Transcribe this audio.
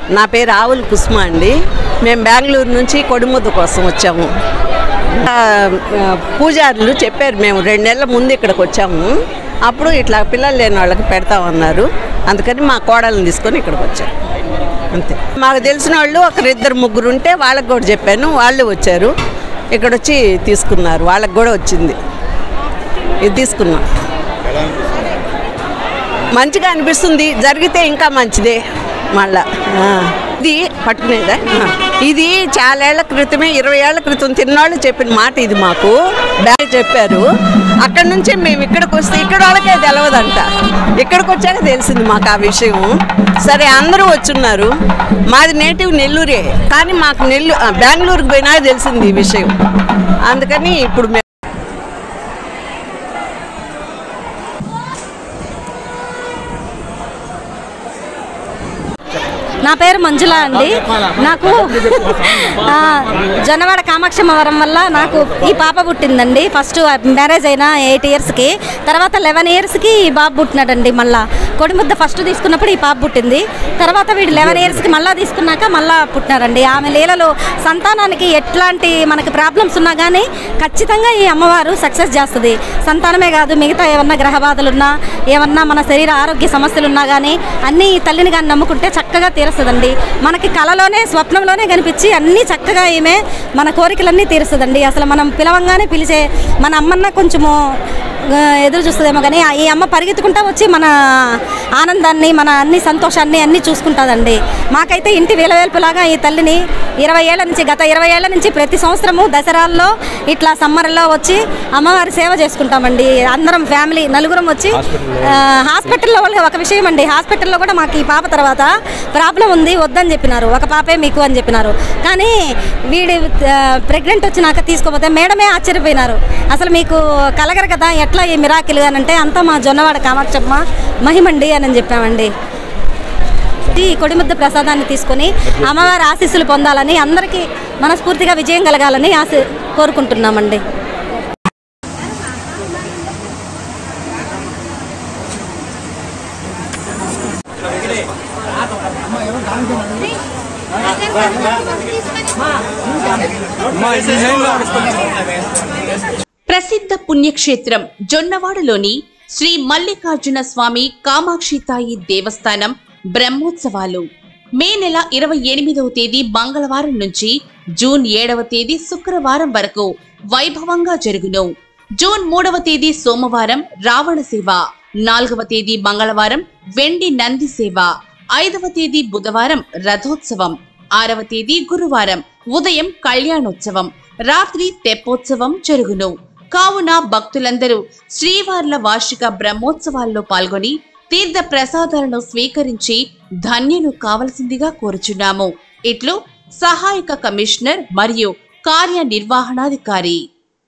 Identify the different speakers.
Speaker 1: నా పేరు ఆవుల కుసుమ అండి మేము బెంగళూరు నుంచి కొడిముద్ద కోసం వచ్చాము ఆ, ఆ, పూజారులు చెప్పారు మేము రెండు నెలల ముందు ఇక్కడికి వచ్చాము అప్పుడు ఇట్లా పిల్లలు లేని వాళ్ళకి పెడతామన్నారు అందుకని మా కోడల్ని తీసుకొని ఇక్కడికి వచ్చాము అంతే మాకు తెలిసిన వాళ్ళు ఒకరిద్దరు ముగ్గురు ఉంటే వాళ్ళకి కూడా చెప్పాను వాళ్ళు వచ్చారు ఇక్కడ వచ్చి తీసుకున్నారు వాళ్ళకి కూడా వచ్చింది ఇది తీసుకున్నాం మంచిగా అనిపిస్తుంది జరిగితే ఇంకా మంచిదే మళ్ళా ఆ. ఇది పట్టుకునేదా ఆ. ఇది చాలా ఏళ్ల క్రితమే ఇరవై ఏళ్ల క్రితం తిన్నాళ్ళు చెప్పిన మాట ఇది మాకు బ్యాగ్ చెప్పారు అక్కడ నుంచే మేము ఇక్కడికి వస్తే ఇక్కడ వాళ్ళకే తెలవదంట ఇక్కడికి వచ్చాక తెలిసింది మాకు ఆ విషయం సరే అందరూ వచ్చున్నారు మాది నేటివ్ నెల్లూరే కానీ మాకు నెల్లూరు ఆ, బెంగళూరుకి పోయినా తెలిసింది ఈ విషయం అందుకని ఇప్పుడు మేము
Speaker 2: నా పేరు మంజుల అండి నాకు ఆ, జొన్నవాడ కామాక్షమ్మ వరం వల్ల నాకు ఈ పాప పుట్టిందండి ఫస్ట్ మ్యారేజ్ అయిన ఎయిట్ ఇయర్స్కి తర్వాత లెవెన్ ఇయర్స్కి ఈ బాబు పుట్టినాడండి మళ్ళా కొడిముద్ద ఫస్ట్ తీసుకున్నప్పుడు ఈ పాప పుట్టింది తర్వాత వీడు లెవెన్ ఇయర్స్కి మళ్ళా తీసుకున్నాక మళ్ళా పుట్టినారండి ఆమె లీలలో సంతానానికి ఎట్లాంటి మనకి ప్రాబ్లమ్స్ ఉన్నా కానీ ఖచ్చితంగా ఈ అమ్మవారు సక్సెస్ చేస్తుంది సంతానమే కాదు మిగతా ఏమన్నా గ్రహ బాధలు ఉన్నా ఏమన్నా మన శరీర ఆరోగ్య సమస్యలు ఉన్నా కానీ అన్నీ ఈ తల్లిని కానీ నమ్ముకుంటే చక్కగా తీరుస్తుందండి మనకి కళలోనే స్వప్నంలోనే కనిపించి అన్నీ చక్కగా ఈమె మన కోరికలన్నీ తీరుస్తుందండి అసలు మనం పిలవంగానే పిలిచే మన అమ్మన్న కొంచెము ఆ, ఎదురు చూస్తుందేమో కానీ ఆ- ఈ అమ్మ పరిగెత్తుకుంటా వచ్చి మన ఆనందాన్ని మన అన్ని సంతోషాన్ని అన్నీ చూసుకుంటుందండి మాకైతే ఇంటి వేలవేల్పులాగా ఈ తల్లిని ఇరవై ఏళ్ళ నుంచి గత ఇరవై ఏళ్ళ నుంచి ప్రతి సంవత్సరము దసరాల్లో ఇట్లా సమ్మర్లో వచ్చి అమ్మవారి సేవ చేసుకుంటామండి అందరం ఫ్యామిలీ నలుగురం వచ్చి ఆ, హాస్పిటల్లో వాళ్ళకి ఒక విషయం అండి హాస్పిటల్లో కూడా మాకు ఈ పాప తర్వాత ప్రాబ్లం ఉంది వద్దని చెప్పినారు ఒక పాపే మీకు అని చెప్పినారు కానీ వీడి ప్రెగ్నెంట్ వచ్చినాక తీసుకోపోతే మేడమే ఆశ్చర్యపోయినారు అసలు మీకు కలగరు కదా ఎట్లా ఈ మిరాకిల్ అని అంటే అంతా మా జొన్నవాడ కామాక్షమ్మ మహిమండి అని చెప్పామండి ఈ కొడిముద్ద ప్రసాదాన్ని తీసుకొని అమ్మవారి ఆశీస్సులు పొందాలని అందరికీ మనస్ఫూర్తిగా విజయం కలగాలని ఆశ కోరుకుంటున్నామండి
Speaker 3: ప్రసిద్ధ పుణ్యక్షేత్రం జొన్నవాడలోని శ్రీ మల్లికార్జున స్వామి కామాక్షితాయి దేవస్థానం బ్రహ్మోత్సవాలు మే నెల ఇరవై ఎనిమిదవ తేదీ మంగళవారం నుంచి జూన్ ఏడవ తేదీ శుక్రవారం వరకు వైభవంగా జరుగును జూన్ మూడవ తేదీ సోమవారం రావణ సేవ నాలుగవ తేదీ మంగళవారం వెండి నంది సేవ ఐదవ తేదీ బుధవారం రథోత్సవం ఆరవ తేదీ గురువారం ఉదయం కళ్యాణోత్సవం రాత్రి తెప్పోత్సవం జరుగును కావున భక్తులందరూ శ్రీవార్ల వార్షిక బ్రహ్మోత్సవాల్లో పాల్గొని తీర్థ ప్రసాదాలను స్వీకరించి ధన్యులు కావలసిందిగా కోరుచున్నాము ఇట్లు సహాయక కమిషనర్ మరియు కార్యనిర్వహణాధికారి